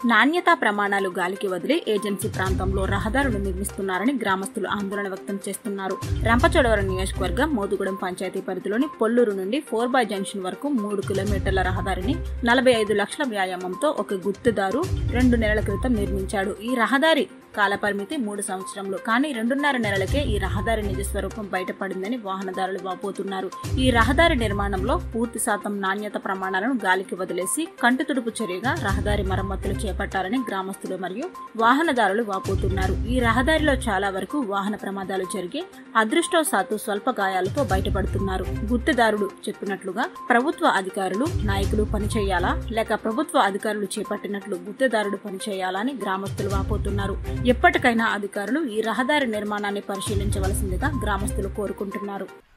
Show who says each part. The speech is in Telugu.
Speaker 1: నాణ్యతా ప్రమాణాలు గాలికి వదిలి ఏజెన్సీ ప్రాంతంలో రహదారులు నిర్మిస్తున్నారని గ్రామస్తులు ఆందోళన వ్యక్తం చేస్తున్నారు రంపచోడవరం నియోజకవర్గం మోదుగూడెం పంచాయతీ పరిధిలోని పొల్లూరు నుండి ఫోర్ బై జంక్షన్ వరకు మూడు కిలోమీటర్ల రహదారిని నలభై ఐదు లక్షల వ్యాయామంతో ఒక గుర్తుదారు రెండు నెలల క్రితం నిర్మించాడు ఈ రహదారి కాలపరిమితి మూడు సంవత్సరములు కానీ రెండున్నర నెలలకే ఈ రహదారి నిజ స్వరూపం బయటపడిందని వాహనదారులు వాపోతున్నారు ఈ రహదారి నిర్మాణంలో పూర్తి శాతం నాణ్యత ప్రమాణాలను గాలికి వదిలేసి కంటితుడుపు చర్యగా రహదారి మరమ్మతులు చేపట్టాలని గ్రామస్తులు మరియు వాహనదారులు వాపోతున్నారు ఈ రహదారిలో చాలా వరకు వాహన ప్రమాదాలు జరిగి అదృష్టవశాత్తు స్వల్ప గాయాలతో బయటపడుతున్నారు గుర్తుదారుడు చెప్పినట్లుగా ప్రభుత్వ అధికారులు నాయకులు పనిచేయాలా లేక ప్రభుత్వ అధికారులు చేపట్టినట్లు గుత్తేదారుడు పనిచేయాలా అని గ్రామస్తులు వాపోతున్నారు ఎప్పటికైనా అధికారులు ఈ రహదారి నిర్మాణాన్ని పరిశీలించవలసిందిగా గ్రామస్తులు కోరుకుంటున్నారు